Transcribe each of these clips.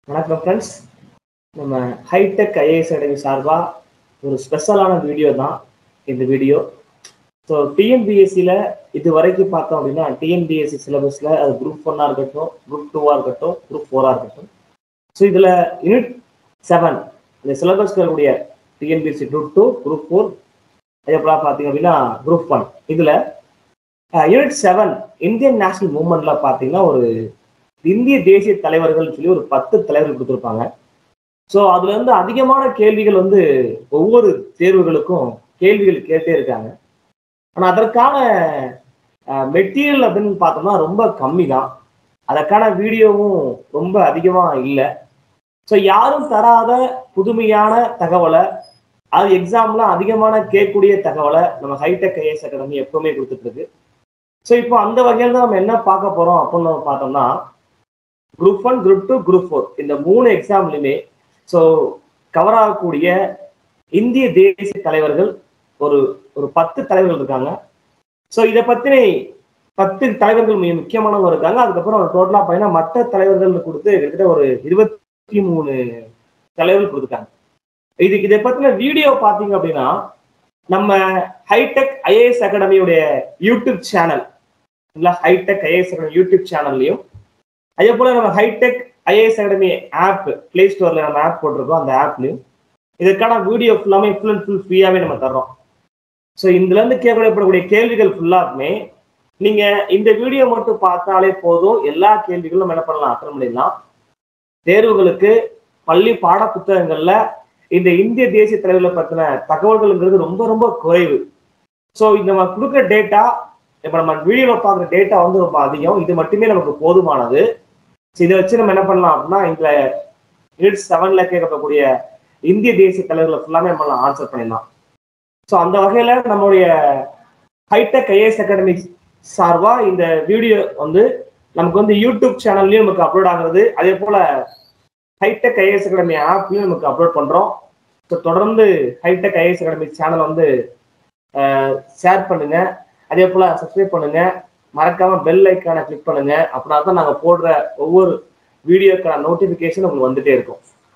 வணக்கம் ஃப்ரெண்ட்ஸ் நம்ம hitech IAS academy சார்பாக ஒரு ஸ்பெஷலான வீடியோ தான் இந்த வீடியோ ஸோ டிஎன்பிஎஸ்சியில் இது வரைக்கும் பார்த்தோம் அப்படின்னா டிஎன்பிஎஸ்சி சிலபஸில் அது குரூப் ஒன்னாக இருக்கட்டும் குரூப் டூவாக இருக்கட்டும் குரூப் ஃபோராக இருக்கட்டும் ஸோ இதில் யூனிட் செவன் இந்த சிலபஸ்ல இருக்கக்கூடிய TNPSC group two group four அதேபோல் பார்த்தீங்க அப்படின்னா குரூப் ஒன் இதில் யூனிட் செவன் இந்தியன் நேஷனல் மூவ்மெண்ட்ல பார்த்தீங்கன்னா ஒரு இந்திய தேசிய தலைவர்கள் சொல்லி ஒரு பத்து தலைவர்கள் கொடுத்துருப்பாங்க ஸோ அதுல இருந்து அதிகமான கேள்விகள் வந்து ஒவ்வொரு தேர்வுகளுக்கும் கேள்விகள் கேட்டே இருக்காங்க ஆனால் அதற்கான மெட்டீரியல் அப்படின்னு பார்த்தோம்னா ரொம்ப கம்மி தான் அதற்கான வீடியோவும் ரொம்ப அதிகமாக இல்லை ஸோ யாரும் தராத புதுமையான தகவலை அது எக்ஸாம்ல அதிகமான கேட்கக்கூடிய தகவலை நம்ம ஹைடெக் ஐஎஸ் அகாடமி எப்பவுமே கொடுத்துட்டு இருக்கு ஸோ இப்போ அந்த வகையில் தான் நம்ம என்ன பார்க்க போறோம் அப்படின்னு நம்ம பார்த்தோம்னா group one group two group four இந்த மூணு எக்ஸாம்லையுமே ஸோ கவர் ஆகக்கூடிய இந்திய தேசிய தலைவர்கள் ஒரு ஒரு பத்து தலைவர்கள் இருக்காங்க ஸோ இதை பற்றி பத்து தலைவர்கள் மிக முக்கியமானவங்க இருக்காங்க அதுக்கப்புறம் டோட்டலாக பார்த்தீங்கன்னா மற்ற தலைவர்கள் கொடுத்து கிட்டத்தட்ட ஒரு இருபத்தி மூணு தலைவர்கள் கொடுத்துருக்காங்க இதுக்கு இதை பற்றின வீடியோ பார்த்தீங்க அப்படின்னா நம்ம ஹைடெக் ஐஏஎஸ் அகாடமியுடைய யூடியூப் சேனல் இல்லை ஹைடெக் ஐஏஎஸ் அகாடமி யூடியூப் சேனல்லையும் அதே போல நம்ம hitech IAS academy app play ஸ்டோர்ல நம்ம ஆப் போட்டிருக்கோம் அந்த ஆப்லையும் இதற்கான வீடியோ ஃபுல்லாமே ஃபுல் அண்ட் ஃபுல் ஃப்ரீயாவே நம்ம தர்றோம் ஸோ இதுல இருந்து கேட்கப்படக்கூடிய கேள்விகள் ஃபுல்லாமே நீங்க இந்த வீடியோ மட்டும் பார்த்தாலே போதும் எல்லா கேள்விகளும் நம்ம என்ன பண்ணலாம் அட்டன் பண்ணிடலாம் தேர்வுகளுக்கு பள்ளி பாட புத்தகங்கள்ல இந்த இந்திய தேசிய தலைவர்களை பத்தின தகவல்கள்ங்கிறது ரொம்ப ரொம்ப குறைவு ஸோ நம்ம கொடுக்குற டேட்டா இப்போ நம்ம வீடியோவில் பார்க்குற டேட்டா வந்து ரொம்ப அதிகம் இது மட்டுமே நமக்கு போதுமானது ஸோ இதை வச்சு நம்ம என்ன பண்ணலாம் அப்படின்னா இந்த யூனிட் செவன்ல கேட்கக்கூடிய இந்திய தேசிய தலைவர்களை ஃபுல்லாமே நம்ம ஆன்சர் பண்ணிடலாம் ஸோ அந்த வகையில் நம்மளுடைய ஹைடெக் ஐஏஎஸ் அகாடமி சார்பாக இந்த வீடியோ வந்து நமக்கு வந்து யூடியூப் சேனல்லையும் நமக்கு அப்லோட் ஆகுறது அதே போல் ஹைடெக் ஐஏஎஸ் அகாடமி ஆப்லையும் நமக்கு அப்லோட் பண்ணுறோம் ஸோ தொடர்ந்து ஹைடெக் ஐஏஎஸ் அகாடமி சேனல் வந்து ஷேர் பண்ணுங்க அதே போல சப்ஸ்கிரைப் பண்ணுங்க மறக்காம பெல் ஐக்கானை கிளிக் பண்ணுங்க அப்படின்னா தான் நாங்க போடுற ஒவ்வொரு வீடியோக்கான நோட்டிபிகேஷன் உங்களுக்கு வந்துட்டே இருக்கும்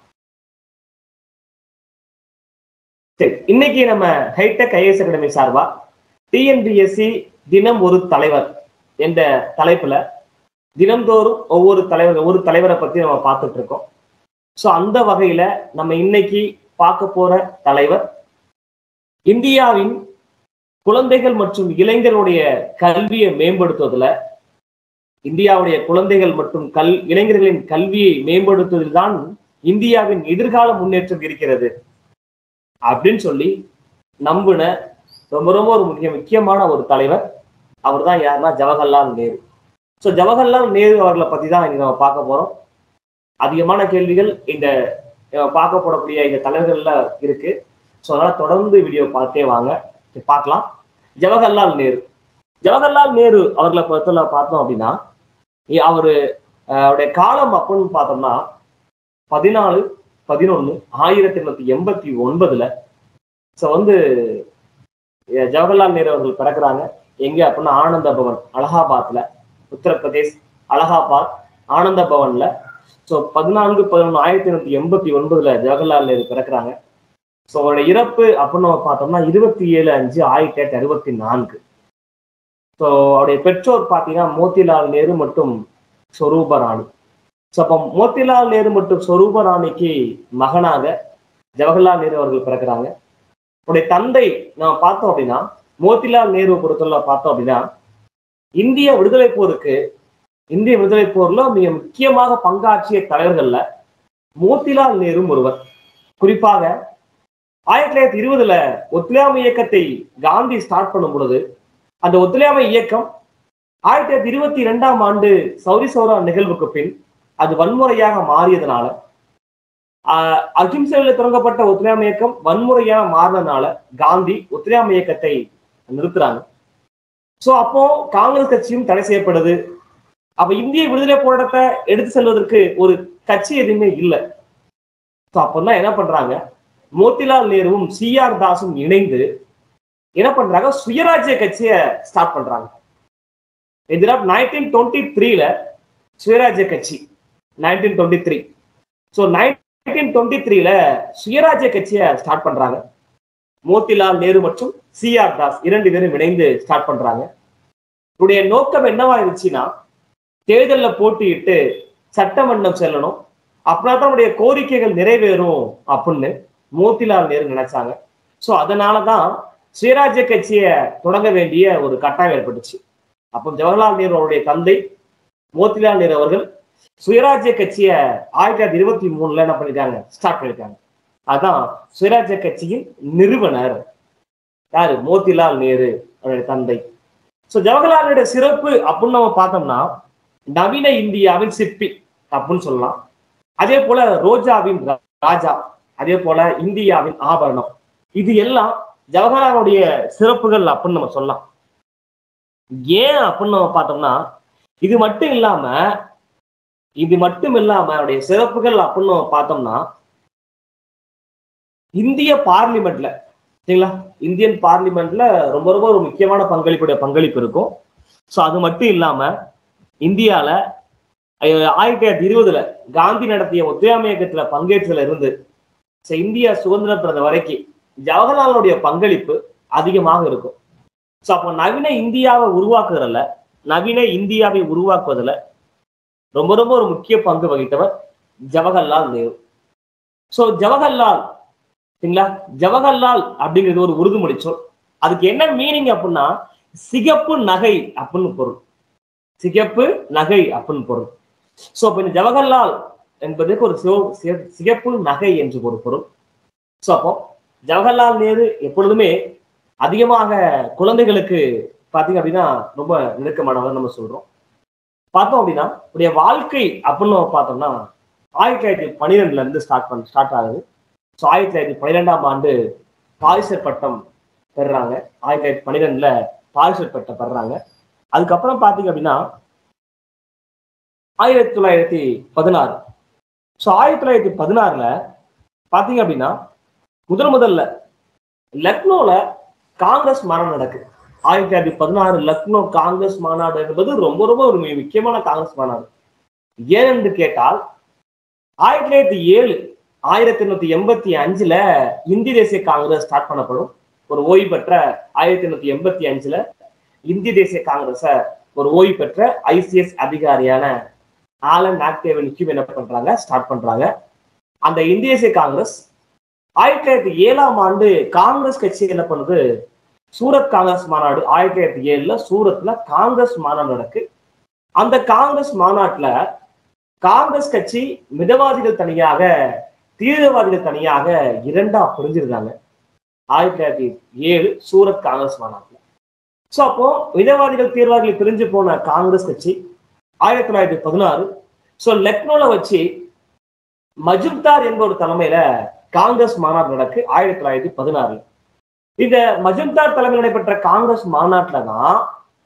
சரி இன்னைக்கு நம்ம ஹைடெக் ஐஎஸ் அகாடமி சார்பா டிஎன்பிஎஸ்சி தினம் ஒரு தலைவர் என்ற தலைப்புல தினம்தோறும் ஒவ்வொரு தலைவர் ஒவ்வொரு தலைவரை பத்தி நம்ம பார்த்துட்டு இருக்கோம் ஸோ அந்த வகையில நம்ம இன்னைக்கு பார்க்க போற தலைவர் இந்தியாவின் குழந்தைகள் மற்றும் இளைஞர்களுடைய கல்வியை மேம்படுத்துவதில் இந்தியாவுடைய குழந்தைகள் மற்றும் கல் இளைஞர்களின் கல்வியை மேம்படுத்துவதில் தான் இந்தியாவின் எதிர்கால முன்னேற்றம் இருக்கிறது அப்படின்னு சொல்லி நம்பின ரொம்ப ரொம்ப ஒரு முக்கிய முக்கியமான ஒரு தலைவர் அவர் தான் யாருன்னா ஜவஹர்லால் நேரு ஸோ ஜவஹர்லால் நேரு அவர்களை பத்தி தான் இன்னைக்கு நம்ம பார்க்க போறோம் அதிகமான கேள்விகள் இந்த பார்க்க போடக்கூடிய இந்த தலைவர்கள்ல இருக்கு ஸோ அதனால தொடர்ந்து வீடியோ பார்த்தே வாங்க பார்க்கலாம் ஜவஹர்லால் நேரு ஜவஹர்லால் நேரு அவர்களை பொறுத்தல பார்த்தோம் அப்படின்னா அவரு அவருடைய காலம் அப்படின்னு பார்த்தோம்னா பதினாலு பதினொன்னு ஆயிரத்தி எண்ணூத்தி எண்பத்தி ஒன்பதுல ஸோ வந்து ஜவஹர்லால் நேரு அவர்கள் பிறக்கிறாங்க எங்க அப்படின்னா ஆனந்த பவன் அலகாபாத்ல உத்தரப்பிரதேஷ் அலகாபாத் ஆனந்த பவன்ல ஸோ பதினான்கு பதினொன்று ஆயிரத்தி எண்ணூத்தி எண்பத்தி ஒன்பதுல ஜவஹர்லால் நேரு பிறக்கிறாங்க ஸோ அவரோட இறப்பு அப்படின்னு நம்ம பார்த்தோம்னா இருபத்தி ஏழு அஞ்சு ஆயிரத்தி எட்டு அறுபத்தி நான்கு ஸோ அவருடைய பெற்றோர் பார்த்தீங்கன்னா மோத்திலால் நேரு மற்றும் ஸ்வரூப ராணி ஸோ அப்போ மோத்திலால் நேரு மற்றும் ஸ்வரூப ராணிக்கு மகனாக ஜவஹர்லால் நேரு அவர்கள் பிறக்கிறாங்க அவருடைய தந்தை நம்ம பார்த்தோம் அப்படின்னா மோத்திலால் நேரு பொறுத்தவரை பார்த்தோம் அப்படின்னா இந்திய விடுதலை போருக்கு இந்திய விடுதலை போர்ல மிக முக்கியமாக பங்காற்றிய தலைவர்கள்ல மோத்திலால் நேரும் ஒருவர் குறிப்பாக ஆயிரத்தி தொள்ளாயிரத்தி இருபதுல ஒத்துழையாமை இயக்கத்தை காந்தி ஸ்டார்ட் பண்ணும் பொழுது அந்த ஒத்துழையாமை இயக்கம் ஆயிரத்தி தொள்ளாயிரத்தி இருபத்தி இரண்டாம் ஆண்டு சௌரி சௌரா நிகழ்வுக்கு பின் அது வன்முறையாக மாறியதுனால அகிம்சையில் தொடங்கப்பட்ட ஒத்துழையாமை இயக்கம் வன்முறையாக மாறினதுனால காந்தி ஒத்துழையாமை இயக்கத்தை நிறுத்துறாங்க சோ அப்போ காங்கிரஸ் கட்சியும் தடை செய்யப்படுது அப்ப இந்திய விடுதலை போராட்டத்தை எடுத்து செல்வதற்கு ஒரு கட்சி எதுவுமே இல்லை ஸோ அப்பதான் என்ன பண்றாங்க மோத்திலால் நேருவும் சி ஆர் தாஸும் இணைந்து என்ன பண்றாங்க சுயராஜ்ய கட்சியை ஸ்டார்ட் பண்றாங்க எதிராக நைன்டீன் டுவெண்ட்டி த்ரீல சுயராஜ்ய கட்சி nineteen twenty three so nineteen twenty த்ரீல சுயராஜ்ய கட்சியை ஸ்டார்ட் பண்றாங்க மோத்திலால் நேரு மற்றும் சி ஆர் தாஸ் இரண்டு பேரும் இணைந்து ஸ்டார்ட் பண்றாங்க இவருடைய நோக்கம் என்னவா இருந்துச்சுன்னா தேர்தலில் போட்டியிட்டு சட்டமன்றம் செல்லணும் அப்படின்னா தான் அவருடைய கோரிக்கைகள் நிறைவேறும் அப்படின்னு மோத்திலால் நேரு நினைச்சாங்க ஸோ அதனாலதான் சுயராஜ்ய கட்சியை தொடங்க வேண்டிய ஒரு கட்டாயம் ஏற்பட்டுச்சு அப்போ ஜவஹர்லால் நேரு அவருடைய தந்தை மோத்திலால் நேரு அவர்கள் சுயராஜ்ய கட்சியை ஆயிரத்தி தொள்ளாயிரத்தி இருபத்தி மூணுல என்ன பண்ணிருக்காங்க ஸ்டார்ட் பண்ணிருக்காங்க அதான் சுயராஜ்ய கட்சியின் நிறுவனர் யாரு மோத்திலால் நேரு அவருடைய தந்தை ஸோ ஜவஹர்லாலுடைய சிறப்பு அப்படின்னு நம்ம பார்த்தோம்னா நவீன இந்தியாவின் சிற்பி அப்படின்னு சொல்லலாம் அதே போல ரோஜாவின் ரா- ராஜா அதே போல இந்தியாவின் ஆபரணம் இது எல்லாம் ஜவஹர்லாலுடைய சிறப்புகள் அப்படின்னு நம்ம சொல்லலாம் ஏன் அப்படின்னு நம்ம பார்த்தோம்னா இது மட்டும் இல்லாம இது மட்டும் இல்லாம அவருடைய சிறப்புகள் அப்படின்னு நம்ம பார்த்தோம்னா இந்திய பார்லிமெண்ட்ல சரிங்களா இந்தியன் பார்லிமெண்ட்ல ரொம்ப ரொம்ப ஒரு முக்கியமான பங்களிப்புடைய பங்களிப்பு இருக்கும் ஸோ அது மட்டும் இல்லாம இந்தியால அஹ், ஆயிரத்தி தொள்ளாயிரத்தி இருபதுல காந்தி நடத்திய ஒத்துழையாமை இயக்கத்துல பங்கேற்றதுல இருந்து ஸோ இந்தியா சுதந்திரம் பெறுற வரைக்கும் ஜவஹர்லாலுடைய பங்களிப்பு அதிகமாக இருக்கும் ஸோ அப்போ நவீன இந்தியாவை உருவாக்குறதுல நவீன இந்தியாவை உருவாக்குவதில் ரொம்ப ரொம்ப ஒரு முக்கிய பங்கு வகித்தவர் ஜவஹர்லால் நேரு ஸோ ஜவஹர்லால் சரிங்களா ஜவஹர்லால் அப்படிங்கிறது ஒரு உருதுமொழி சொல் அதுக்கு என்ன மீனிங் அப்படின்னா சிகப்பு நகை அப்படின்னு பொருள் சிகப்பு நகை அப்படின்னு பொருள் ஸோ அப்போ இந்த ஜவஹர்லால் என்பதற்கு ஒரு சிவ- சி- சிகப்பு நகை என்று ஒரு பொருள் ஸோ அப்போ ஜவஹர்லால் நேரு எப்பொழுதுமே அதிகமாக குழந்தைகளுக்கு பார்த்தீங்க அப்படின்னா ரொம்ப நெருக்கமானவர் நம்ம சொல்றோம் பார்த்தோம் அப்படின்னா உடைய வாழ்க்கை அப்படின்னு நம்ம பார்த்தோம்னா ஆயிரத்தி தொள்ளாயிரத்தி பன்னிரெண்டுல இருந்து ஸ்டார்ட் பண்ண ஸ்டார்ட் ஆகுது ஸோ ஆயிரத்தி தொள்ளாயிரத்தி பன்னிரெண்டாம் ஆண்டு பாரிசர் பட்டம் பெறுறாங்க ஆயிரத்தி தொள்ளாயிரத்தி பன்னிரெண்டுல பாரிசர் பட்டம் பெறுறாங்க அதுக்கப்புறம் பார்த்தீங்க அப்படின்னா ஆயிரத்தி தொள்ளாயிரத்தி பதினாறு ஸோ ஆயிரத்தி தொள்ளாயிரத்தி பதினாறுல பார்த்தீங்க அப்படின்னா முதல் முதல்ல லக்னோல காங்கிரஸ் மாநாடு நடக்கு ஆயிரத்தி தொள்ளாயிரத்தி பதினாறு லக்னோ காங்கிரஸ் மாநாடு என்பது ரொம்ப ரொம்ப ஒரு மிக முக்கியமான காங்கிரஸ் மாநாடு ஏனென்று கேட்டால் ஆயிரத்தி தொள்ளாயிரத்தி ஏழு ஆயிரத்தி எண்ணூத்தி எண்பத்தி அஞ்சுல இந்திய தேசிய காங்கிரஸ் ஸ்டார்ட் பண்ணப்படும் ஒரு ஓய்வு பெற்ற ஆயிரத்தி எண்ணூத்தி எண்பத்தி அஞ்சுல இந்திய தேசிய காங்கிரஸ ஒரு ஓய்வு பெற்ற ஐசிஎஸ் அதிகாரியான ஆலன் ஆக்டேவனுக்கும் என்ன பண்றாங்க ஸ்டார்ட் பண்றாங்க அந்த இந்திய தேசிய காங்கிரஸ் ஆயிரத்தி தொள்ளாயிரத்தி ஏழாம் ஆண்டு காங்கிரஸ் கட்சி என்ன பண்ணுது சூரத் காங்கிரஸ் மாநாடு ஆயிரத்தி தொள்ளாயிரத்தி ஏழுல சூரத்ல காங்கிரஸ் மாநாடு நடக்கு அந்த காங்கிரஸ் மாநாட்டுல காங்கிரஸ் கட்சி மிதவாதிகள் தனியாக தீவிரவாதிகள் தனியாக இரண்டா பிரிஞ்சிருந்தாங்க ஆயிரத்தி தொள்ளாயிரத்தி ஏழு சூரத் காங்கிரஸ் மாநாட்டுல ஸோ அப்போ மிதவாதிகள் தீவிரவாதிகள் பிரிஞ்சு போன காங்கிரஸ் கட்சி ஆயிரத்தி தொள்ளாயிரத்தி பதினாறு ஸோ லக்னோல வச்சு மஜும்தார் என்ற ஒரு தலைமையில காங்கிரஸ் மாநாடு நடக்கு ஆயிரத்தி தொள்ளாயிரத்தி பதினாறுல இந்த மஜும்தார் தலைமையில் நடைபெற்ற காங்கிரஸ் மாநாட்டுல தான்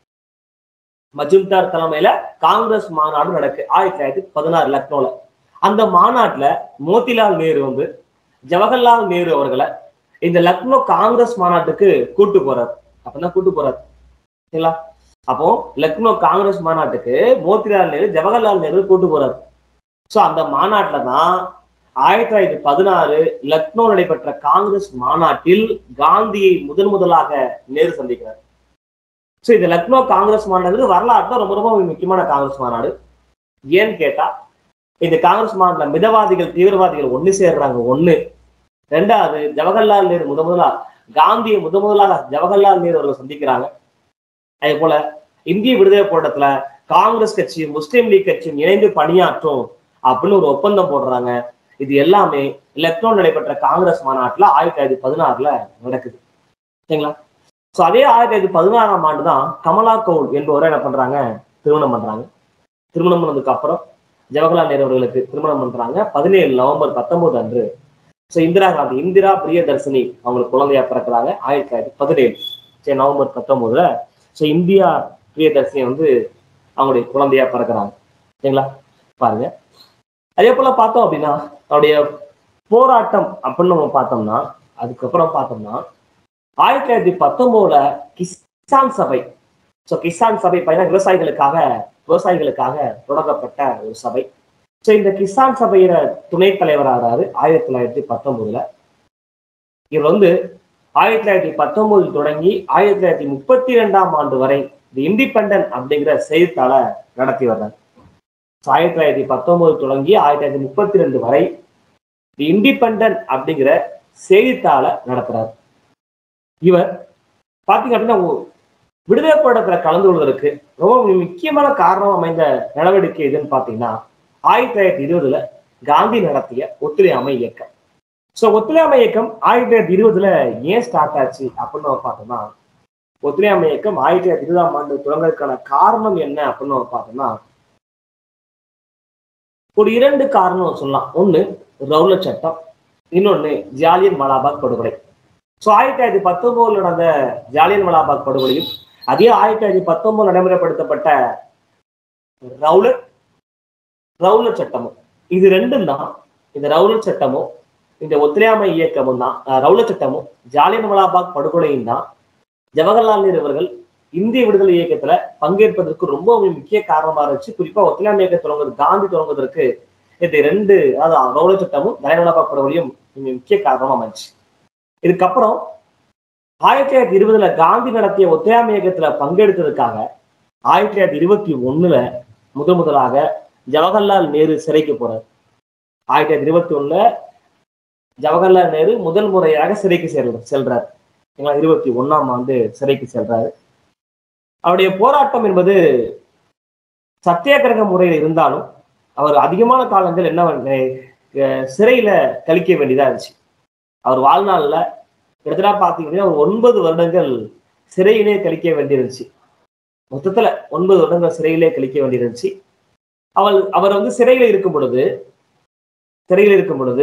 மஜும்தார் தலைமையில காங்கிரஸ் மாநாடு நடக்கு ஆயிரத்தி தொள்ளாயிரத்தி பதினாறு லக்னோல அந்த மாநாட்டுல மோதிலால் நேரு வந்து ஜவஹர்லால் நேரு அவர்களை இந்த லக்னோ காங்கிரஸ் மாநாட்டுக்கு கூட்டு போறார் அப்பதான் கூட்டு போறார் சரிங்களா அப்போ லக்னோ காங்கிரஸ் மாநாட்டுக்கு மோதிலால் நேரு ஜவஹர்லால் நேரு கூட்டு போறார் சோ அந்த மாநாட்டுல தான் ஆயிரத்தி தொள்ளாயிரத்தி பதினாறு லக்னோ நடைபெற்ற காங்கிரஸ் மாநாட்டில் காந்தியை முதன் முதலாக நேரு சந்திக்கிறார் சோ இது லக்னோ காங்கிரஸ் மாநாடு வரலாற்றுல ரொம்ப ரொம்ப முக்கியமான காங்கிரஸ் மாநாடு ஏன்னு கேட்டா இந்த காங்கிரஸ் மாநாட்டுல மிதவாதிகள் தீவிரவாதிகள் ஒண்ணு சேர்றாங்க ஒண்ணு ரெண்டாவது ஜவஹர்லால் நேரு முத முதலா காந்தியை முத முதலாக ஜவஹர்லால் நேரு அவர்கள் சந்திக்கிறாங்க அதே போல இந்திய விடுதலை போராட்டத்துல காங்கிரஸ் கட்சியும் முஸ்லீம் லீக் கட்சியும் இணைந்து பணியாற்றும் அப்படின்னு ஒரு ஒப்பந்தம் போடுறாங்க இது எல்லாமே லக்னோ நடைபெற்ற காங்கிரஸ் மாநாட்டுல ஆயிரத்தி தொள்ளாயிரத்தி பதினாறுல நடக்குது சரிங்களா சோ அதே ஆயிரத்தி தொள்ளாயிரத்தி பதினாறாம் ஆண்டு தான் கமலா கவுல் என்பவரை என்ன பண்றாங்க திருமணம் பண்றாங்க திருமணம் பண்ணதுக்கு அப்புறம் ஜவஹர்லால் நேரு அவர்களுக்கு திருமணம் பண்றாங்க பதினேழு நவம்பர் பத்தொன்பது அன்று ஸோ இந்திரா காந்தி இந்திரா பிரியதர்சினி அவங்களுக்கு குழந்தையா பிறக்கிறாங்க ஆயிரத்தி தொள்ளாயிரத்தி பதினேழு சரி நவம்பர் பத்தொன்பதுல ஸோ இந்தியா பிரியதர்சினி வந்து அவங்களுடைய குழந்தையா பிறக்கிறாங்க சரிங்களா பாருங்க அதே போல பார்த்தோம் அப்படின்னா அவருடைய போராட்டம் அப்படின்னு நம்ம பார்த்தோம்னா அதுக்கப்புறம் பார்த்தோம்னா ஆயிரத்தி தொள்ளாயிரத்தி பத்தொன்பதுல கிசான் சபை ஸோ கிசான் சபை பார்த்தீங்கன்னா விவசாயிகளுக்காக விவசாயிகளுக்காக தொடங்கப்பட்ட ஒரு சபை ஸோ இந்த கிசான் சபையில துணைத் தலைவராகிறாரு ஆயிரத்தி தொள்ளாயிரத்தி பத்தொன்பதுல இவர் வந்து ஆயிரத்தி தொள்ளாயிரத்தி பத்தொன்பது தொடங்கி ஆயிரத்தி தொள்ளாயிரத்தி முப்பத்தி ரெண்டாம் ஆண்டு வரை தி இண்டிபெண்டன்ட் அப்படிங்கிற செய்தித்தாளை நடத்தி வர்றார் ஸோ ஆயிரத்தி தொள்ளாயிரத்தி பத்தொன்பது தொடங்கி ஆயிரத்தி தொள்ளாயிரத்தி முப்பத்தி ரெண்டு வரை தி இண்டிபெண்டன்ட் அப்படிங்கிற செய்தித்தாளை நடத்துறார் இவர் பாத்தீங்க அப்படின்னா ஒ- விடுதலை போராட்டத்துல கலந்து கொள்வதற்கு ரொம்ப முக்கியமான காரணம் அமைந்த நடவடிக்கை எதுன்னு பாத்தீங்கன்னா ஆயிரத்தி தொள்ளாயிரத்தி இருபதுல காந்தி நடத்திய ஒத்துழையாமை இயக்கம் ஸோ ஒத்துழையாமை இயக்கம் ஆயிரத்தி தொள்ளாயிரத்தி இருபதுல ஏன் ஸ்டார்ட் ஆச்சு அப்படின்னு நம்ம பார்த்தோம்னா ஒத்துழையாமை இயக்கம் ஆயிரத்தி தொள்ளாயிரத்தி இருபதாம் ஆண்டு தொடங்குறதுக்கான காரணம் என்ன அப்படின்னு நம்ம பார்த்தோம்னா ஒரு இரண்டு காரணம் சொல்லலாம் ஒண்ணு ரவுலட் சட்டம் இன்னொன்னு ஜாலியன் வாலாபாக் படுகொலை ஸோ ஆயிரத்தி தொள்ளாயிரத்தி பத்தொன்பதுல நடந்த ஜாலியன் வாலாபாக் படுகொலையும் அதே ஆயிரத்தி தொள்ளாயிரத்தி பத்தொன்பது நடைமுறைப்படுத்தப்பட்ட ரவுலட் ரவுலட் சட்டமும் இது ரெண்டும் தான் இந்த ரவுலட் சட்டமும் இந்த ஒத்துழையாமை இயக்கமும் தான் அஹ், ரவுலட் சட்டமும் ஜாலியன் வாலாபாக் படுகொலையும் தான் ஜவஹர்லால் நேரு அவர்கள் இந்திய விடுதலை இயக்கத்துல பங்கேற்பதற்கு ரொம்ப முக்கிய காரணமா இருந்துச்சு குறிப்பா ஒத்துழையாமை இயக்கம் தொடங்குவது காந்தி தொடங்குவதற்கு இந்த ரெண்டு அதாவது ரவுலட் சட்டமும் ஜாலியன் வாலாபாக் படுகொலையும் இங்க முக்கிய காரணமா அமைச்சு இதுக்கப்புறம் ஆயிரத்தி தொள்ளாயிரத்தி இருபதுல காந்தி நடத்திய ஒத்துழையாமை இயக்கத்துல பங்கெடுத்ததுக்காக ஆயிரத்தி தொள்ளாயிரத்தி இருபத்தி ஒண்ணுல முதல் முதலாக ஜவஹர்லால் நேரு சிறைக்கு போறார் ஆயிரத்தி தொள்ளாயிரத்தி இருபத்தி ஒண்ணுல ஜவஹர்லால் நேரு முதல் முறையாக சிறைக்கு செல் செல்றார் சரிங்களா? இருபத்தி ஒண்ணாம் ஆண்டு சிறைக்கு செல்றாரு அவருடைய போராட்டம் என்பது சத்தியாகிரக முறையில் இருந்தாலும் அவர் அதிகமான காலங்கள் என்ன பண்ண- அஹ் சிறையில கழிக்க வேண்டியதா இருந்துச்சு அவர் வாழ்நாள்ல கிட்டத்தட்ட பார்த்தீங்கன்னா ஒரு ஒன்பது வருடங்கள் சிறையிலே கழிக்க வேண்டியிருந்துச்சு மொத்தத்துல ஒன்பது வருடங்கள் சிறையிலே கழிக்க வேண்டியிருந்துச்சு அவள் அவர் வந்து சிறையில இருக்கும் பொழுது சிறையில் இருக்கும் பொழுது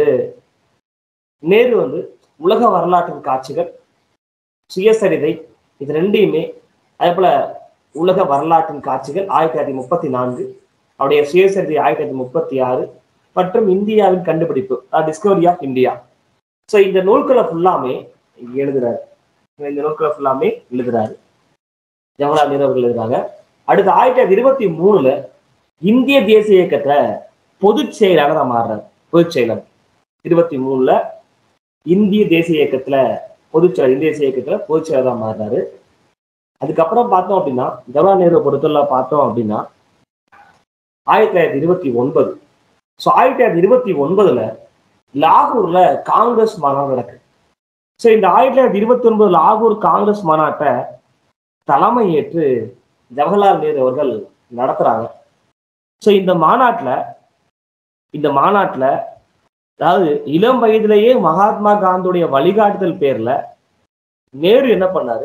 நேரு வந்து உலக வரலாற்றின் காட்சிகள் சுயசரிதை இது ரெண்டையுமே அதே போல உலக வரலாற்றின் காட்சிகள் ஆயிரத்தி தொள்ளாயிரத்தி முப்பத்தி நான்கு அவருடைய சுயசரிதை ஆயிரத்தி தொள்ளாயிரத்தி முப்பத்தி ஆறு மற்றும் இந்தியாவின் கண்டுபிடிப்பு டிஸ்கவரி ஆஃப் இந்தியா ஸோ இந்த நூல்களை ஃபுல்லாமே இங்க எழுதுறாரு இந்த நூல்களை ஃபுல்லாமே எழுதுறாரு ஜவஹர்லால் நேரு அவர்கள் எழுதுறாங்க அடுத்து ஆயிரத்தி தொள்ளாயிரத்தி இருபத்தி மூணுல இந்திய தேசிய இயக்கத்துல பொதுச் செயலாளரா மாறுறாரு பொதுச் செயலர் இருபத்தி மூணுல இந்திய தேசிய இயக்கத்துல பொதுச் செயலர் இந்திய தேசிய இயக்கத்துல பொதுச் செயலரா மாறுறாரு அதுக்கப்புறம் பார்த்தோம் அப்படின்னா ஜவஹர்லால் நேரு பொறுத்தவரை பார்த்தோம் அப்படின்னா ஆயிரத்தி தொள்ளாயிரத்தி இருபத்தி ஒன்பது ஸோ ஆயிரத்தி தொள்ளாயிரத்தி இருபத்தி ஒன்பதுல லாகூர்ல காங்கிரஸ் மாநாடு நடக்கு ஸோ இந்த ஆயிரத்தி தொள்ளாயிரத்தி இருபத்தி ஒன்பது லாகூர் காங்கிரஸ் மாநாட்டை தலைமை ஏற்று ஜவஹர்லால் நேரு அவர்கள் நடத்துறாங்க ஸோ இந்த மாநாட்டுல இந்த மாநாட்டுல அதாவது இளம் வயதிலேயே மகாத்மா காந்தியுடைய வழிகாட்டுதல் பேர்ல நேரு என்ன பண்ணாரு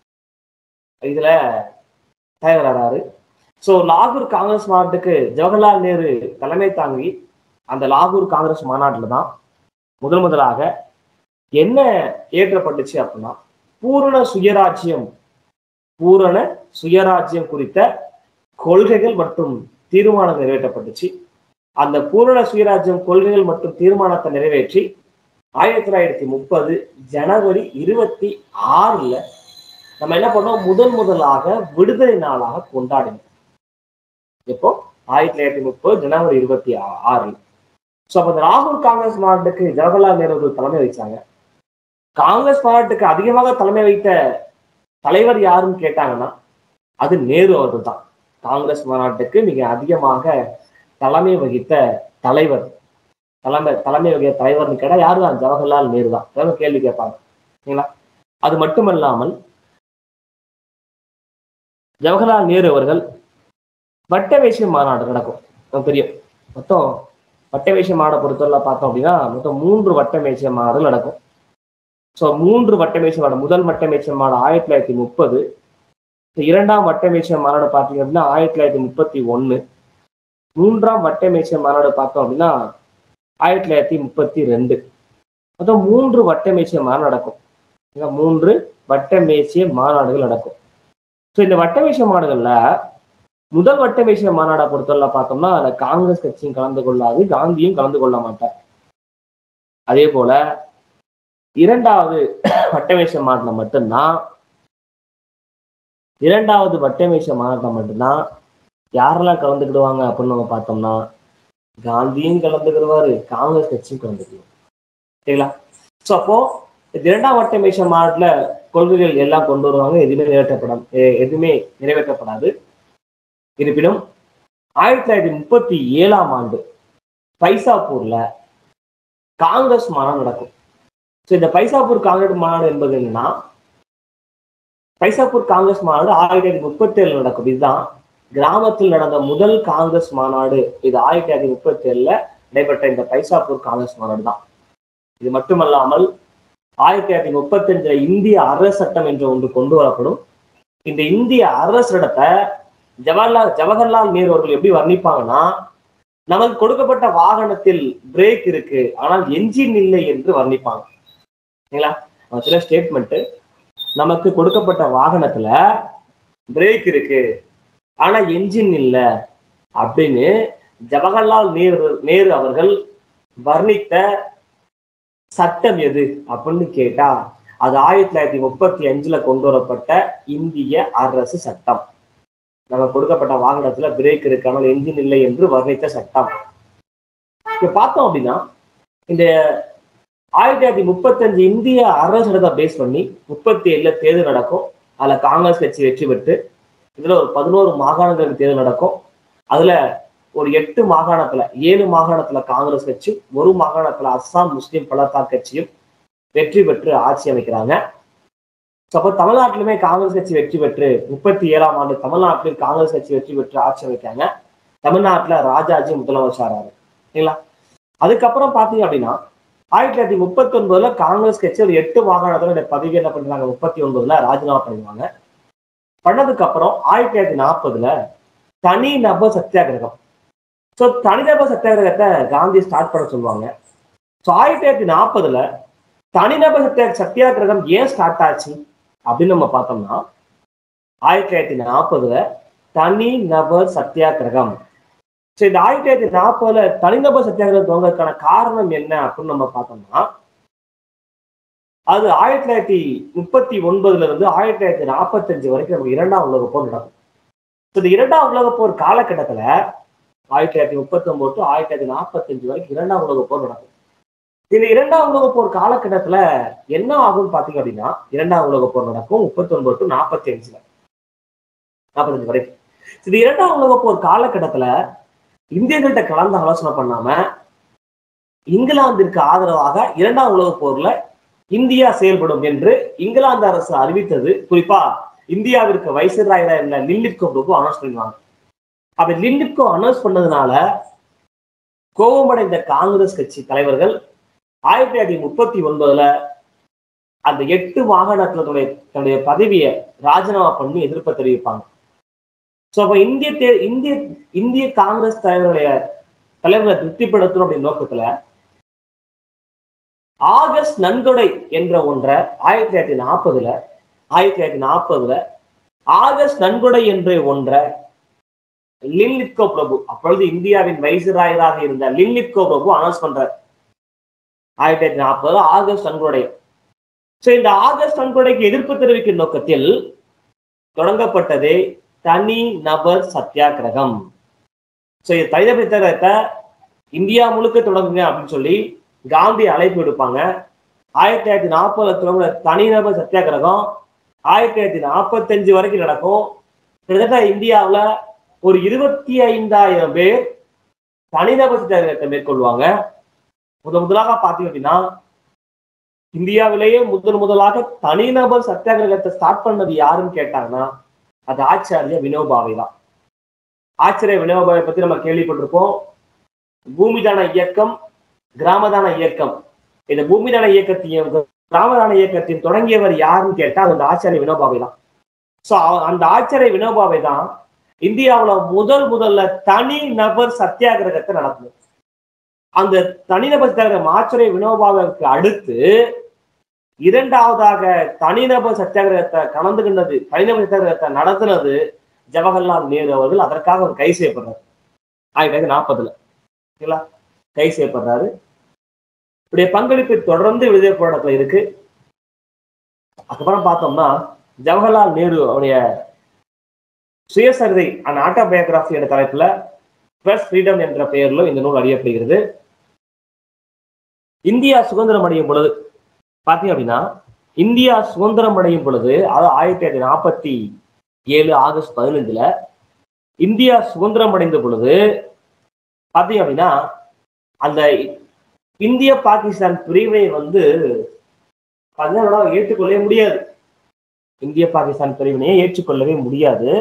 இதுல தயாராறாரு ஸோ லாகூர் காங்கிரஸ் மாநாட்டுக்கு ஜவஹர்லால் நேரு தலைமை தாங்கி அந்த லாகூர் காங்கிரஸ் மாநாட்டில் தான் முதல் முதலாக என்ன ஏற்றப்பட்டுச்சு அப்படின்னா பூரண சுயராஜ்யம் பூரண சுயராஜ்யம் குறித்த கொள்கைகள் மற்றும் தீர்மானம் நிறைவேற்றப்பட்டுச்சு அந்த பூரண சுயராஜ்யம் கொள்கைகள் மற்றும் தீர்மானத்தை நிறைவேற்றி ஆயிரத்தி தொள்ளாயிரத்தி முப்பது ஜனவரி இருபத்தி ஆறுல நம்ம என்ன பண்ணோம் முதல் முதலாக விடுதலை நாளாக கொண்டாடினோம் எப்போ ஆயிரத்தி தொள்ளாயிரத்தி முப்பது ஜனவரி இருபத்தி ஆ- ஆறுல ஸோ அப்போ இந்த ராகுல் காங்கிரஸ் மாநாட்டுக்கு ஜவஹர்லால் நேரு அவர்கள் தலைமை வச்சாங்க காங்கிரஸ் மாநாட்டுக்கு அதிகமாக தலைமை வைத்த தலைவர் யாருன்னு கேட்டாங்கன்னா அது நேரு அவர்கள் தான் காங்கிரஸ் மாநாட்டுக்கு மிக அதிகமாக தலைமை வகித்த தலைவர் தலைமை தலைமை வகித்த தலைவர்னு கேட்டா யாரு தான் ஜவஹர்லால் நேரு தான் அதாவது கேள்வி கேட்பாங்க சரிங்களா அது மட்டுமல்லாமல் ஜவஹர்லால் நேரு அவர்கள் வட்ட வேஷ்ய மாநாடு நடக்கும் நமக்கு தெரியும் மொத்தம் வட்ட வேஷ்ய மாடை பொறுத்தவரை பார்த்தோம் அப்படின்னா மொத்தம் மூன்று வட்ட வேஷ்ய மாடுகள் நடக்கும் ஸோ மூன்று வட்ட வேஷ்ய மாடு முதல் வட்ட வேஷ்ய மாடு ஆயிரத்தி தொள்ளாயிரத்தி முப்பது இரண்டாம் வட்ட வேஷ்ய மாநாடு பார்த்தீங்க அப்படின்னா ஆயிரத்தி தொள்ளாயிரத்தி முப்பத்தி ஒன்று மூன்றாம் வட்ட மேய்ச்ச மாநாடு பார்த்தோம் அப்படின்னா ஆயிரத்தி தொள்ளாயிரத்தி முப்பத்தி ரெண்டு மொத்தம் மூன்று வட்ட மேய்ச்சிய மாநாடு நடக்கும் இந்த மூன்று வட்ட மேய்ச்சிய மாநாடுகள் நடக்கும் ஸோ இந்த வட்ட மேய்ச்சிய மாநாடுகள்ல முதல் வட்ட மேய்ச்சிய மாநாடை பொறுத்தவரை பார்த்தோம்னா அதுல காங்கிரஸ் கட்சியும் கலந்து கொள்ளாது காந்தியும் கலந்து கொள்ள மாட்டார் அதே போல இரண்டாவது வட்டமேச மாநாட்டில் மட்டும்தான் இரண்டாவது வட்டமேச மாநாட்டில் மட்டும்தான் யாரெல்லாம் கலந்துக்கிடுவாங்க அப்படின்னு நம்ம பார்த்தோம்னா காந்தியும் கலந்துக்கிறவாரு காங்கிரஸ் கட்சியும் கலந்துக்குவார் சரிங்களா ஸோ அப்போ இந்த இரண்டாம் வட்டமேஷ மாநாட்டுல கொள்கைகள் எல்லாம் கொண்டு வருவாங்க எதுவுமே நிறைவேற்றப்படாது எ- எதுவுமே நிறைவேற்றப்படாது இருப்பினும் ஆயிரத்தி தொள்ளாயிரத்தி முப்பத்தி ஏழாம் ஆண்டு பைசாப்பூர்ல காங்கிரஸ் மாநாடு நடக்கும் ஸோ இந்த பைசாப்பூர் காங்கிரஸ் மாநாடு என்பது என்னன்னா பைசாப்பூர் காங்கிரஸ் மாநாடு ஆயிரத்தி தொள்ளாயிரத்தி முப்பத்தி ஏழு நடக்கும் இதுதான் கிராமத்தில் நடந்த முதல் காங்கிரஸ் மாநாடு இது ஆயிரத்தி தொள்ளாயிரத்தி முப்பத்தி ஏழுல நடைபெற்ற இந்த பைசாப்பூர் காங்கிரஸ் மாநாடு தான் இது மட்டுமல்லாமல் ஆயிரத்தி தொள்ளாயிரத்தி முப்பத்தஞ்சுல இந்திய அரசு சட்டம் என்று ஒன்று கொண்டு வரப்படும் இந்த இந்திய அரசு சட்டத்தை ஜவஹர்லால் ஜவஹர்லால் நேரு அவர்கள் எப்படி வர்ணிப்பாங்கன்னா நமக்கு கொடுக்கப்பட்ட வாகனத்தில் பிரேக் இருக்கு ஆனால் என்ஜின் இல்லை என்று வர்ணிப்பாங்க சரிங்களா அவன் சில ஸ்டேட்மெண்ட் நமக்கு கொடுக்கப்பட்ட வாகனத்துல பிரேக் இருக்கு ஆனா என்ஜின் இல்ல அப்படின்னு ஜவஹர்லால் நேரு நேரு அவர்கள் வர்ணித்த சட்டம் எது அப்படின்னு கேட்டா அது ஆயிரத்தி தொள்ளாயிரத்தி முப்பத்தி அஞ்சுல கொண்டு வரப்பட்ட இந்திய அரசு சட்டம் நம்ம கொடுக்கப்பட்ட வாகனத்துல பிரேக் இருக்கு ஆனால் என்ஜின் இல்லை என்று வர்ணித்த சட்டம் இப்ப பார்த்தோம் அப்படின்னா இந்த ஆயிரத்தி தொள்ளாயிரத்தி முப்பத்தஞ்சு இந்திய அரசு சட்டத்தை பேஸ் பண்ணி முப்பத்தி ஏழுல தேர்தல் நடக்கும் அதுல காங்கிரஸ் கட்சி வெற்றி பெற்று இதுல ஒரு பதினோரு மாகாணங்களுக்கு தேர்தல் நடக்கும் அதுல ஒரு எட்டு மாகாணத்துல ஏழு மாகாணத்துல காங்கிரஸ் கட்சி ஒரு மாகாணத்துல அஸ்ஸாம் முஸ்லிம் பலத்தார் கட்சியும் வெற்றி பெற்று ஆட்சி அமைக்கிறாங்க ஸோ அப்போ தமிழ்நாட்டிலுமே காங்கிரஸ் கட்சி வெற்றி பெற்று முப்பத்தி ஏழாம் ஆண்டு தமிழ்நாட்டிலும் காங்கிரஸ் கட்சி வெற்றி பெற்று ஆட்சி அமைக்காங்க தமிழ்நாட்டுல ராஜாஜி முதலமைச்சராரு சரிங்களா அதுக்கப்புறம் பாத்தீங்க அப்படின்னா ஆயிரத்தி தொள்ளாயிரத்தி முப்பத்தி ஒன்பதுல காங்கிரஸ் கட்சி ஒரு எட்டு மாகாணத்துல பதவி என்ன பண்றாங்க முப்பத்தி ஒன்பதுல ராஜினாமா பண்ணுவாங்க பண்ணதுக்கு அப்புறம் ஆயிரத்தி தொள்ளாயிரத்தி நாற்பதுல தனி நபர் சத்தியாகிரகம் ஸோ தனிநபர் சத்தியாகிரகத்தை காந்தி ஸ்டார்ட் பண்ண சொல்லுவாங்க ஸோ ஆயிரத்தி தொள்ளாயிரத்தி நாற்பதுல தனிநபர் சத்தியா சத்தியாகிரகம் ஏன் ஸ்டார்ட் ஆச்சு அப்படின்னு நம்ம பார்த்தோம்னா ஆயிரத்தி தொள்ளாயிரத்தி நாற்பதுல தனி நபர் சத்தியாகிரகம் ஸோ இந்த ஆயிரத்தி தொள்ளாயிரத்தி நாற்பதுல தனிநபர் சத்தியாகிரகம் துவங்கறதுக்கான காரணம் என்ன அப்படின்னு நம்ம பார்த்தோம்னா அது ஆயிரத்தி தொள்ளாயிரத்தி முப்பத்தி ஒன்பதுல இருந்து ஆயிரத்தி தொள்ளாயிரத்தி நாற்பத்தஞ்சு வரைக்கும் நமக்கு இரண்டாம் உலகப் போர் நடக்கும் ஸோ இந்த இரண்டாம் உலகப் போர் காலகட்டத்துல ஆயிரத்தி தொள்ளாயிரத்தி முப்பத்தி ஒன்பது டு ஆயிரத்தி தொள்ளாயிரத்தி நாற்பத்தஞ்சு வரைக்கும் இரண்டாம் உலகப் போர் நடக்கும் இந்த இரண்டாம் உலகப் போர் காலகட்டத்துல என்ன ஆகும்னு பாத்தீங்க அப்படின்னா இரண்டாம் உலகப் போர் நடக்கும் முப்பத்தி ஒன்பது டு நாற்பத்தி அஞ்சுல நாற்பத்தஞ்சு வரைக்கும் இந்த இரண்டாம் உலகப் போர் காலகட்டத்துல இந்தியர்கள்ட்ட கலந்து ஆலோசனை பண்ணாம இங்கிலாந்திற்கு ஆதரவாக இரண்டாம் உலகப் போர்ல இந்தியா செயல்படும் என்று இங்கிலாந்து அரசு அறிவித்தது குறிப்பா இந்தியாவிற்கு வைசராயிரா இருந்த லில்லிட்கோவுக்கு அனௌன்ஸ் பண்ணிடுவாங்க அப்படி லில்லிட்கோ அனௌன்ஸ் பண்ணதுனால கோபமடைந்த காங்கிரஸ் கட்சி தலைவர்கள் ஆயிரத்தி தொள்ளாயிரத்தி முப்பத்தி ஒன்பதுல அந்த எட்டு மாகாணத்துல தன்னுடைய தன்னுடைய பதவியை ராஜினாமா பண்ணி எதிர்ப்பை தெரிவிப்பாங்க சோ அப்ப இந்திய தே இந்திய இந்திய காங்கிரஸ் தலைவருடைய தலைவர்களை திருப்திப்படுத்தணும் அப்படின்ற நோக்கத்துல ஆகஸ்ட் நன்கொடை என்ற ஒன்றை ஆயிரத்தி தொள்ளாயிரத்தி நாற்பதுல ஆயிரத்தி தொள்ளாயிரத்தி நாற்பதுல ஆகஸ்ட் நன்கொடை என்ற ஒன்றை லின்லிட்கோ பிரபு அப்பொழுது இந்தியாவின் வைசிராயராக இருந்த லின்லிட்கோ பிரபு அனௌன்ஸ் பண்றார் ஆயிரத்தி தொள்ளாயிரத்தி நாற்பதுல ஆகஸ்ட் நன்கொடை சோ இந்த ஆகஸ்ட் நன்கொடைக்கு எதிர்ப்பு தெரிவிக்கும் நோக்கத்தில் தொடங்கப்பட்டதே தனி நபர் சத்தியாகிரகம் சோ இது தனிநபர் சத்தியாகிரகத்தை இந்தியா முழுக்க தொடங்குங்க அப்படின்னு சொல்லி காந்தி அழைப்பு விடுப்பாங்க ஆயிரத்தி தொள்ளாயிரத்தி நாற்பதுல தொடங்குற தனிநபர் சத்தியாகிரகம் ஆயிரத்தி தொள்ளாயிரத்தி நாற்பத்தஞ்சு வரைக்கும் நடக்கும் கிட்டத்தட்ட இந்தியாவுல ஒரு இருபத்தி ஐந்தாயிரம் பேர் தனிநபர் சத்தியாகிரகத்தை மேற்கொள்வாங்க முதல் முதலாக பார்த்தீங்க அப்படின்னா இந்தியாவிலேயே முதல் முதலாக தனிநபர் சத்தியாகிரகத்தை ஸ்டார்ட் பண்ணது யாருன்னு கேட்டாங்கன்னா அது ஆச்சாரிய வினோபாவை தான் ஆச்சாரிய வினோபாவை பத்தி நம்ம கேள்விப்பட்டிருப்போம் பூமிதான இயக்கம் கிராமதான இயக்கம் இந்த பூமிதான இயக்கத்தையும் கிராமதான இயக்கத்தையும் தொடங்கியவர் யாருன்னு கேட்டா அது அந்த ஆச்சாரிய வினோபாவை தான் சோ அந்த ஆச்சாரிய வினோபாவை தான் இந்தியாவுல முதல் முதல்ல தனி நபர் சத்தியாகிரகத்தை நடத்தணும் அந்த தனிநபர் சத்தியாகிரகம் ஆச்சரிய வினோபாவுக்கு அடுத்து இரண்டாவதாக தனிநபர் சத்தியாகிரகத்தை கலந்துகின்றது தனிநபர் சத்தியாகிரகத்தை நடத்தினது ஜவஹர்லால் நேரு அவர்கள் அதற்காக அவர் கை செய்யப்படுறாரு ஆயிரத்தி தொள்ளாயிரத்தி நாற்பதுல சரிங்களா கை செய்யப்படுறாரு இப்படிய பங்களிப்பு தொடர்ந்து விடுதலை போராட்டத்துல இருக்கு அதுக்கப்புறம் பார்த்தோம்னா ஜவஹர்லால் நேரு அவருடைய சுயசரிதை அண்ட் ஆட்டோபயோகிராஃபி என்ற தலைப்புல பிரஸ் ஃப்ரீடம் என்ற பெயரிலும் இந்த நூல் அறியப்படுகிறது இந்தியா சுதந்திரம் அடையும் பொழுது பாத்தீங்க அப்படின்னா இந்தியா சுதந்திரம் அடையும் பொழுது அதாவது ஆயிரத்தி தொள்ளாயிரத்தி நாற்பத்தி ஏழு ஆகஸ்ட் பதினஞ்சுல இந்தியா சுதந்திரம் அடைந்த பொழுது பாத்தீங்க அப்படின்னா அந்த இந்திய பாகிஸ்தான் பிரிவை வந்து பார்த்தீங்கன்னா ஏற்றுக்கொள்ளவே முடியாது இந்திய பாகிஸ்தான் பிரிவினையை ஏற்றுக்கொள்ளவே முடியாது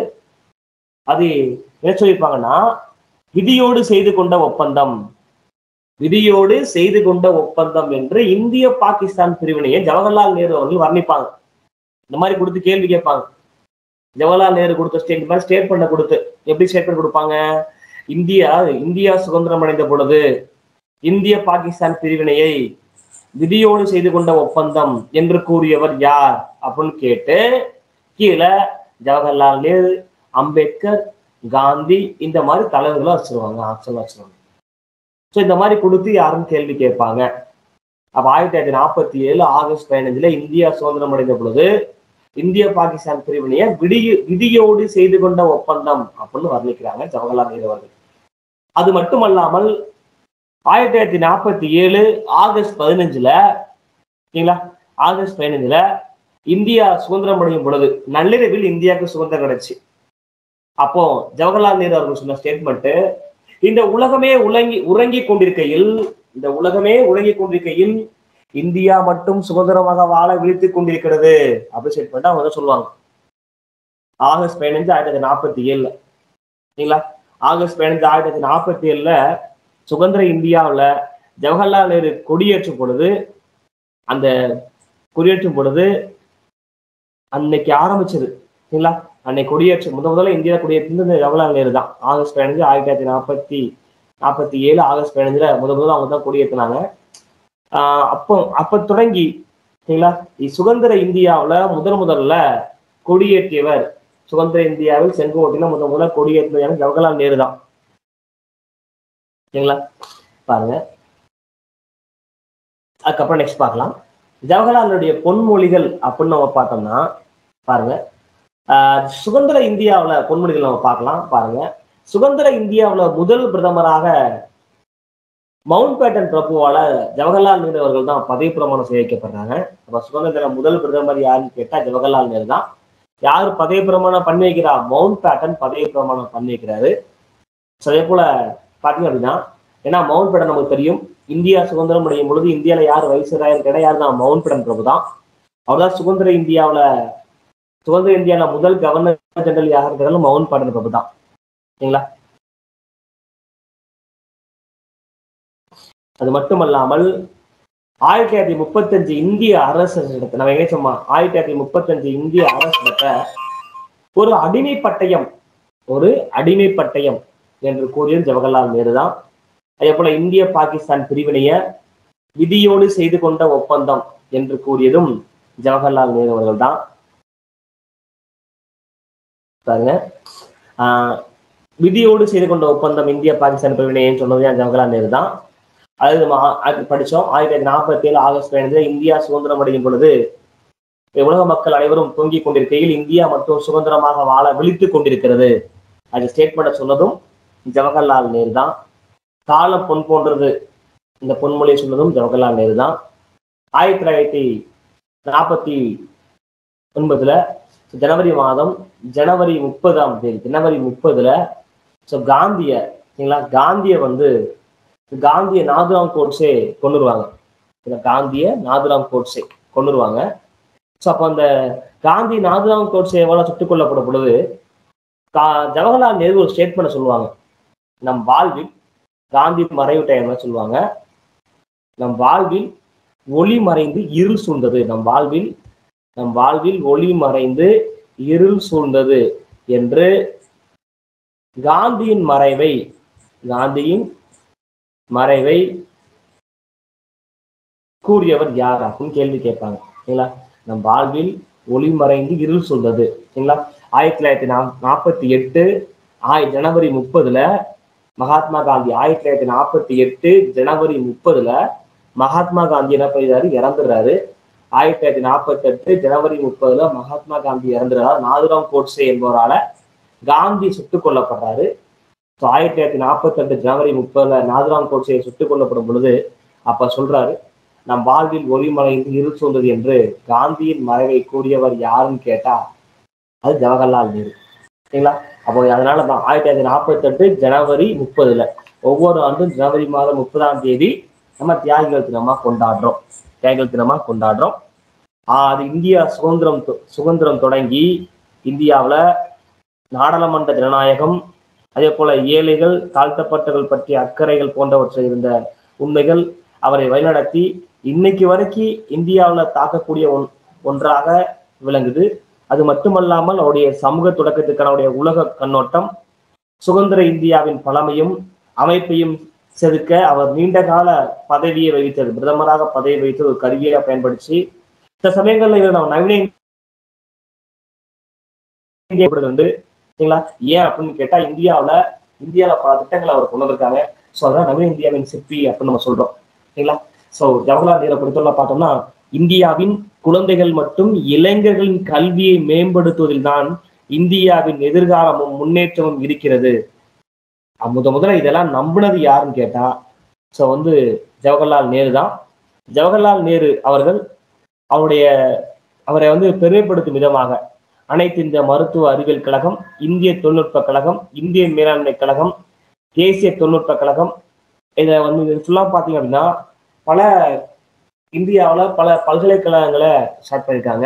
அது என்ன சொல்லியிருப்பாங்கன்னா விதியோடு செய்து கொண்ட ஒப்பந்தம் விதியோடு செய்து கொண்ட ஒப்பந்தம் என்று இந்திய பாகிஸ்தான் பிரிவினையை ஜவஹர்லால் நேரு அவர்கள் வர்ணிப்பாங்க இந்த மாதிரி கொடுத்து கேள்வி கேட்பாங்க ஜவஹர்லால் நேரு கொடுத்த ஸ்டேட் மாதிரி ஸ்டேட்மெண்ட் கொடுத்து எப்படி ஸ்டேட்மெண்ட் கொடுப்பாங்க இந்தியா இந்தியா சுதந்திரம் அடைந்த பொழுது இந்திய பாகிஸ்தான் பிரிவினையை விதியோடு செய்து கொண்ட ஒப்பந்தம் என்று கூறியவர் யார் அப்படின்னு கேட்டு கீழே ஜவஹர்லால் நேரு அம்பேத்கர் காந்தி இந்த மாதிரி தலைவர்களும் வச்சிருவாங்க ஆப்ஷன் வச்சிருவாங்க ஸோ இந்த மாதிரி கொடுத்து யாரும் கேள்வி கேட்பாங்க அப்ப ஆயிரத்தி தொள்ளாயிரத்தி நாற்பத்தி ஏழு ஆகஸ்ட் பதினஞ்சுல இந்தியா சுதந்திரம் அடைந்த பொழுது இந்திய பாகிஸ்தான் பிரிவினையை விடிய விதியோடு செய்து கொண்ட ஒப்பந்தம் அப்படின்னு வர்ணிக்கிறாங்க ஜவஹர்லால் நேரு அவர்கள் அது மட்டுமல்லாமல் ஆயிரத்தி தொள்ளாயிரத்தி நாற்பத்தி ஏழு ஆகஸ்ட் பதினஞ்சுல சரிங்களா ஆகஸ்ட் பதினஞ்சுல இந்தியா சுதந்திரம் அடையும் பொழுது நள்ளிரவில் இந்தியாவுக்கு சுதந்திரம் கிடைச்சு அப்போ ஜவஹர்லால் நேரு அவர்கள் சொன்ன ஸ்டேட்மெண்ட் இந்த உலகமே உலங்கி உறங்கி கொண்டிருக்கையில் இந்த உலகமே உறங்கி கொண்டிருக்கையில் இந்தியா மட்டும் சுதந்திரமாக வாழ விழித்துக் கொண்டிருக்கிறது அப்படி ஸ்டேட்மெண்ட் அவங்க தான் சொல்லுவாங்க ஆகஸ்ட் பதினஞ்சு ஆயிரத்தி தொள்ளாயிரத்தி நாற்பத்தி ஏழுல சரிங்களா ஆகஸ்ட் பதினஞ்சு ஆயிரத்தி தொள்ளாயிரத்தி நாற்பத்தி ஏழுல சுதந்திர இந்தியாவில் ஜவஹர்லால் நேரு கொடியேற்றும் பொழுது அந்த கொடியேற்றும் பொழுது அன்னைக்கு ஆரம்பிச்சது சரிங்களா அன்னைக்கு கொடியேற்று முத முதல்ல இந்தியா கொடியேற்றது ஜவஹர்லால் நேரு தான் ஆகஸ்ட் பதினஞ்சு ஆயிரத்தி தொள்ளாயிரத்தி நாற்பத்தி நாற்பத்தி ஏழு ஆகஸ்ட் பதினஞ்சுல முத முதல்ல அவங்க தான் கொடியேற்றினாங்க ஆஹ் அப்போ அப்ப தொடங்கி சரிங்களா சுதந்திர இந்தியாவுல முதல் முதல்ல கொடியேற்றியவர் சுதந்திர இந்தியாவில் செங்கோட்டையில முத முதல்ல கொடியேற்றியவர் ஜவஹர்லால் நேரு தான் சரிங்களா பாருங்க அதுக்கப்புறம் நெக்ஸ்ட் பார்க்கலாம் ஜவஹர்லாலுடைய பொன்மொழிகள் அப்படின்னு நம்ம பார்த்தோம்னா பாருங்க ஆஹ் சுதந்திர இந்தியாவுல பொன்மொழிகள் நம்ம பார்க்கலாம் பாருங்க சுதந்திர இந்தியாவுல முதல் பிரதமராக மவுண்ட் பேட்டன் பிரபுவால ஜவஹர்லால் நேரு அவர்கள் தான் பதவி பிரமாணம் செய்ய வைக்கப்படுறாங்க அப்ப சுதந்திர முதல் பிரதமர் யாருன்னு கேட்டா ஜவஹர்லால் நேரு தான் யார் பதவி பிரமாணம் பண்ணி வைக்கிறா மவுண்ட் பேட்டன் பதவி பிரமாணம் பண்ணி வைக்கிறாரு ஸோ அதே போல பாத்தீங்க அப்படின்னா ஏன்னா மவுண்ட் பேட்டன் நமக்கு தெரியும் இந்தியா சுதந்திரம் அடையும் பொழுது இந்தியால யார் வைஸ்ராயர் கேட்டா யார் தான் மவுண்ட் பேட்டன் பிரபு தான் அவர் தான் சுதந்திர இந்தியாவுல சுதந்திர இந்தியால முதல் கவர்னர் ஜெனரல் யார் இருக்கிறாலும் மவுண்ட் பேட்டன் பிரபு தான் சரிங்களா அது மட்டுமல்லாமல் ஆயிரத்தி தொள்ளாயிரத்தி முப்பத்தஞ்சு இந்திய அரசு சட்டத்தை நம்ம எங்க சொன்னா ஆயிரத்தி தொள்ளாயிரத்தி முப்பத்தஞ்சு இந்திய அரசு சட்டத்தை ஒரு அடிமை பட்டயம் ஒரு அடிமை பட்டயம் என்று கூறியது ஜவஹர்லால் நேரு தான் அதே போல இந்திய பாகிஸ்தான் பிரிவினைய விதியோடு செய்து கொண்ட ஒப்பந்தம் என்று கூறியதும் ஜவஹர்லால் நேரு அவர்கள் தான் பாருங்க ஆஹ் விதியோடு செய்து கொண்ட ஒப்பந்தம் இந்திய பாகிஸ்தான் பிரிவினைன்னு சொன்னது ஜவஹர்லால் நேரு தான் அது நம்ம ஆ- அது படிச்சோம் ஆயிரத்தி தொள்ளாயிரத்தி நாற்பத்தி ஏழு ஆகஸ்ட் பதினஞ்சு இந்தியா சுதந்திரம் அடையும் பொழுது உலக மக்கள் அனைவரும் தூங்கிக் கொண்டிருக்கையில் இந்தியா மட்டும் சுதந்திரமாக வாழ விழித்துக் கொண்டிருக்கிறது அது ஸ்டேட்மெண்ட் சொன்னதும் ஜவஹர்லால் நேரு தான் காலம் பொன் போன்றது இந்த பொன்மொழியை சொன்னதும் ஜவஹர்லால் நேரு தான் ஆயிரத்தி தொள்ளாயிரத்தி நாற்பத்தி ஒன்பதுல ஜனவரி மாதம் ஜனவரி முப்பதாம் தேதி ஜனவரி முப்பதுல ஸோ காந்திய சரிங்களா காந்திய வந்து காந்திய நாதுராம் கோட்ஸே கொண்டுருவாங்க இந்த காந்திய நாதுராம் கோட்ஸே கொண்டுருவாங்க ஸோ அப்போ அந்த காந்தி நாதுராம் கோட்ஸேவால சுட்டுக் கொல்லப்படும் பொழுது கா- ஜவஹர்லால் நேரு ஒரு ஸ்டேட்மெண்ட் சொல்லுவாங்க நம் வாழ்வில் காந்தி மறைவு டைம்ல சொல்லுவாங்க நம் வாழ்வில் ஒளி மறைந்து இருள் சூழ்ந்தது நம் வாழ்வில் நம் வாழ்வில் ஒளி மறைந்து இருள் சூழ்ந்தது என்று காந்தியின் மறைவை காந்தியின் மறைவை கூறியவர் யார் அப்படின்னு கேள்வி கேட்பாங்க சரிங்களா நம் வாழ்வில் ஒளி மறைந்து இருள் சூழ்ந்தது சரிங்களா ஆயிரத்தி தொள்ளாயிரத்தி நா நாற்பத்தி எட்டு ஆய் ஜனவரி முப்பதுல மகாத்மா காந்தி ஆயிரத்தி தொள்ளாயிரத்தி நாற்பத்தி எட்டு ஜனவரி முப்பதுல மகாத்மா காந்தி என்ன பண்ணிடுறாரு இறந்துடுறாரு ஆயிரத்தி தொள்ளாயிரத்தி நாற்பத்தி எட்டு ஜனவரி முப்பதுல மகாத்மா காந்தி இறந்துடுறாரு நாதுராம் கோட்ஸே என்பவரால காந்தி சுட்டுக் கொல்லப்படுறாரு ஸோ ஆயிரத்தி தொள்ளாயிரத்தி நாற்பத்தி ரெண்டு ஜனவரி முப்பதுல நாதுராம் கோட்சையை சுட்டுக் கொல்லப்படும் பொழுது அப்ப சொல்றாரு நம் வாழ்வில் ஒளிமலைந்து இருள் சூழ்ந்தது என்று காந்தியின் மறைவை கூறியவர் யாருன்னு கேட்டா அது ஜவஹர்லால் நேரு சரிங்களா அப்போ அதனால தான் ஆயிரத்தி தொள்ளாயிரத்தி நாற்பத்தி எட்டு ஜனவரி முப்பதுல ஒவ்வொரு ஆண்டும் ஜனவரி மாதம் முப்பதாம் தேதி நம்ம தியாகிகள் தினமா கொண்டாடுறோம் தியாகிகள் தினமா கொண்டாடுறோம் ஆஹ் அது இந்தியா சுதந்திரம் தொ- சுதந்திரம் தொடங்கி இந்தியாவுல நாடாளுமன்ற ஜனநாயகம் அதே போல ஏழைகள் தாழ்த்தப்பட்டவர்கள் பற்றிய அக்கறைகள் போன்றவற்றை இருந்த உண்மைகள் அவரை வழிநடத்தி இன்னைக்கு வரைக்கும் இந்தியாவுல தாக்கக்கூடிய ஒன் ஒன்றாக விளங்குது அது மட்டுமல்லாமல் அவருடைய சமூக தொடக்கத்துக்கான அவருடைய உலக கண்ணோட்டம் சுதந்திர இந்தியாவின் பழமையும் அமைப்பையும் செதுக்க அவர் நீண்ட கால பதவியை வகித்தது பிரதமராக பதவி வகித்து ஒரு கருவியாக பயன்படுத்தி சில சமயங்கள்ல இவர் நம்ம நவீன இந்தியா வந்து சரிங்களா ஏன் அப்படின்னு கேட்டா இந்தியாவுல இந்தியாவில பல திட்டங்களை அவர் கொண்டு வந்திருக்காங்க ஸோ அதான் நவீன இந்தியாவின் சிற்பி அப்படின்னு நம்ம சொல்றோம் சரிங்களா ஸோ ஜவஹர்லால் நேரு பொறுத்தவரை பார்த்தோம்னா இந்தியாவின் குழந்தைகள் மற்றும் இளைஞர்களின் கல்வியை மேம்படுத்துவதில் தான் இந்தியாவின் எதிர்காலமும் முன்னேற்றமும் இருக்கிறது அஹ் முத முதல்ல இதெல்லாம் நம்பினது யாருன்னு கேட்டா ஸோ வந்து ஜவஹர்லால் நேரு தான் ஜவஹர்லால் நேரு அவர்கள் அவருடைய அவரை வந்து பெருமைப்படுத்தும் விதமாக அனைத்து இந்த மருத்துவ அறிவியல் கழகம் இந்திய தொழில்நுட்ப கழகம் இந்திய மேலாண்மை கழகம் தேசிய தொழில்நுட்ப கழகம் இதை வந்து இது ஃபுல்லாக பார்த்தீங்க அப்படின்னா பல இந்தியாவில் பல பல்கலைக்கழகங்களை ஸ்டார்ட் பண்ணியிருக்காங்க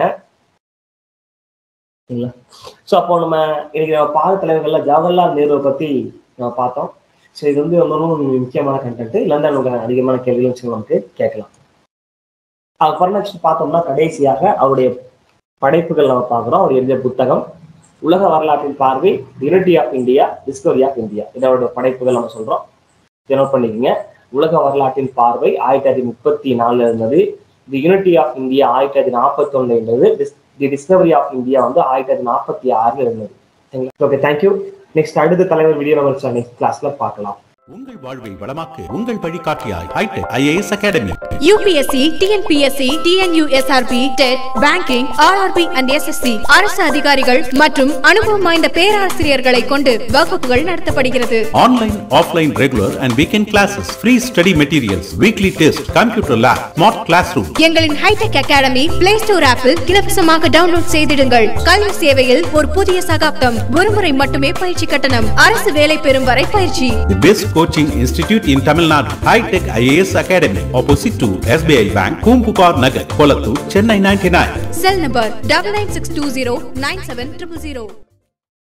சரிங்களா ஸோ அப்போ நம்ம இன்னைக்கு நம்ம பாத தலைவர்கள்ல ஜவஹர்லால் நேருவை பற்றி நம்ம பார்த்தோம் ஸோ இது வந்து ரொம்ப ரொம்ப முக்கியமான கண்டென்ட் இல்லைன்னா நமக்கு அதிகமான கேள்விகளும் சரி நமக்கு கேட்கலாம் அதுக்கப்புறம் நெக்ஸ்ட் பார்த்தோம்னா கடைசியாக அவருடைய படைப்புகள் நம்ம பார்க்குறோம் அவர் எழுதிய புத்தகம் உலக வரலாற்றின் பார்வை unity of India discovery of India இதோட படைப்புகள் நம்ம சொல்றோம் இதை நோட் பண்ணிக்கோங்க உலக வரலாற்றின் பார்வை ஆயிரத்தி தொள்ளாயிரத்தி முப்பத்தி நாலுல இருந்தது தி யூனிட்டி ஆஃப் இந்தியா ஆயிரத்தி தொள்ளாயிரத்தி நாற்பத்தி ஒண்ணுல இருந்தது தி டிஸ்கவரி ஆஃப் இந்தியா வந்து ஆயிரத்தி தொள்ளாயிரத்தி நாற்பத்தி ஆறுல இருந்தது சரிங்களா ஓகே தேங்க்யூ நெக்ஸ்ட் அடுத்த தலைவர் வீடியோ நம்ம நெக்ஸ்ட் கிளாஸ்ல பார்க்கலாம் உங்கள் வாழ்வை வளமாக்கு உங்கள் வழிகாட்டியாய் hitech IAS academy UPSC TNPSC TNUSRB TET banking RRB and SSC அரசு அதிகாரிகள் மற்றும் அனுபவம் வாய்ந்த பேராசிரியர்களை கொண்டு வகுப்புகள் நடத்தப்படுகிறது online offline regular and weekend classes free study materials weekly test computer lab smart class room எங்களின் ஹைடெக் அகாடமி பிளே ஸ்டோர் ஆப்பில் இலவசமாக டவுன்லோட் செய்திடுங்கள் கல்வி சேவையில் ஒரு புதிய சகாப்தம் ஒருமுறை மட்டுமே பயிற்சி கட்டணம் அரசு வேலை பெறும் வரை பயிற்சி The best coaching institute in Tamil Nadu, High Tech IAS Academy, opposite to SBI Bank, Kumpupar Nagar, Kolattur, Chennai 99. Cell number double nine six two zero nine seven triple zero